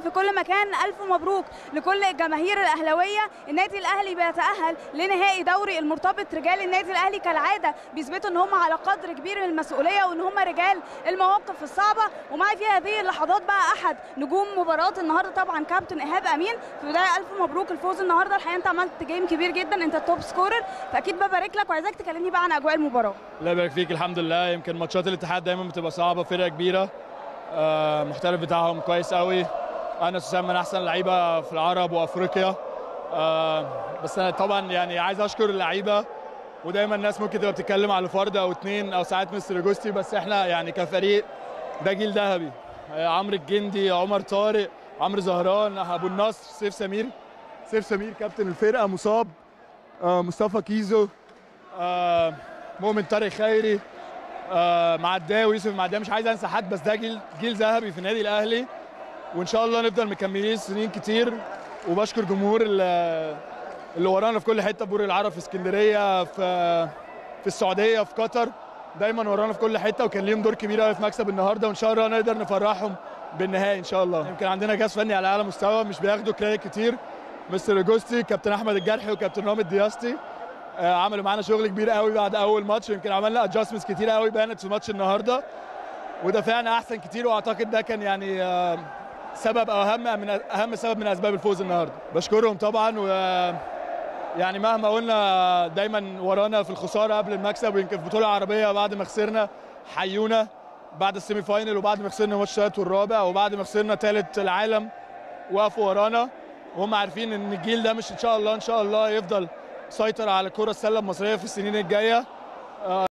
في كل مكان الف مبروك لكل الجماهير الاهلاويه النادي الاهلي بيتاهل لنهائي دوري المرتبط رجال النادي الاهلي كالعاده بيثبتوا ان هم على قدر كبير من المسؤوليه وان هم رجال المواقف الصعبه ومعي في هذه اللحظات بقى احد نجوم مباراه النهارده طبعا كابتن ايهاب امين في البدايه الف مبروك الفوز النهارده الحقيقه انت عملت جيم كبير جدا انت التوب سكورر فاكيد ببارك لك وعايزاك تكلمني بقى عن اجواء المباراه الله يبارك فيك الحمد لله يمكن ماتشات الاتحاد دايما بتبقى صعبه فرقه كبيره آه، المحترف بتاعهم كويس قوي انا اساسا من احسن اللعيبه في العرب وافريقيا آه، بس انا طبعا يعني عايز اشكر اللعيبه ودايما الناس ممكن تبقى بتتكلم على فرد او اتنين او ساعات مستر جوستي بس احنا يعني كفريق ده جيل ذهبي آه، عمرو الجندي عمر طارق عمرو زهران ابو النصر سيف سمير سيف سمير كابتن الفرقه مصاب آه، مصطفى كيزو آه، مؤمن طارق خيري آه، معداوي يوسف معداوي مش عايز انسى حد بس ده جيل جيل ذهبي في النادي الاهلي وان شاء الله نفضل مكملين سنين كتير وبشكر جمهور ال- اللي ورانا في كل حته بور العرب في اسكندريه في في السعوديه في قطر دايما ورانا في كل حته وكان ليهم دور كبير قوي في مكسب النهارده وان شاء الله نقدر نفرحهم بالنهائي ان شاء الله يمكن عندنا جهاز فني على اعلى مستوى مش بياخدوا كريدت كتير مستر جوستي كابتن احمد الجرحي وكابتن رامي الدياستي آه، عملوا معانا شغل كبير قوي بعد اول ماتش يمكن عملنا ادجستمنتس كتير قوي بانت في ماتش النهارده ودافعنا احسن كتير واعتقد ده كان يعني آه، سبب او اهم من اهم سبب من اسباب الفوز النهارده بشكرهم طبعا و يعني مهما قلنا دايما ورانا في الخساره قبل المكسب ويمكن في البطوله العربيه بعد ما خسرنا حيونا بعد السيمي فاينل وبعد ما خسرنا ماتش الثالث والرابع وبعد ما خسرنا ثالث العالم وقفوا ورانا وهم عارفين ان الجيل ده مش ان شاء الله ان شاء الله يفضل سيطر على الكره السله المصريه في السنين الجايه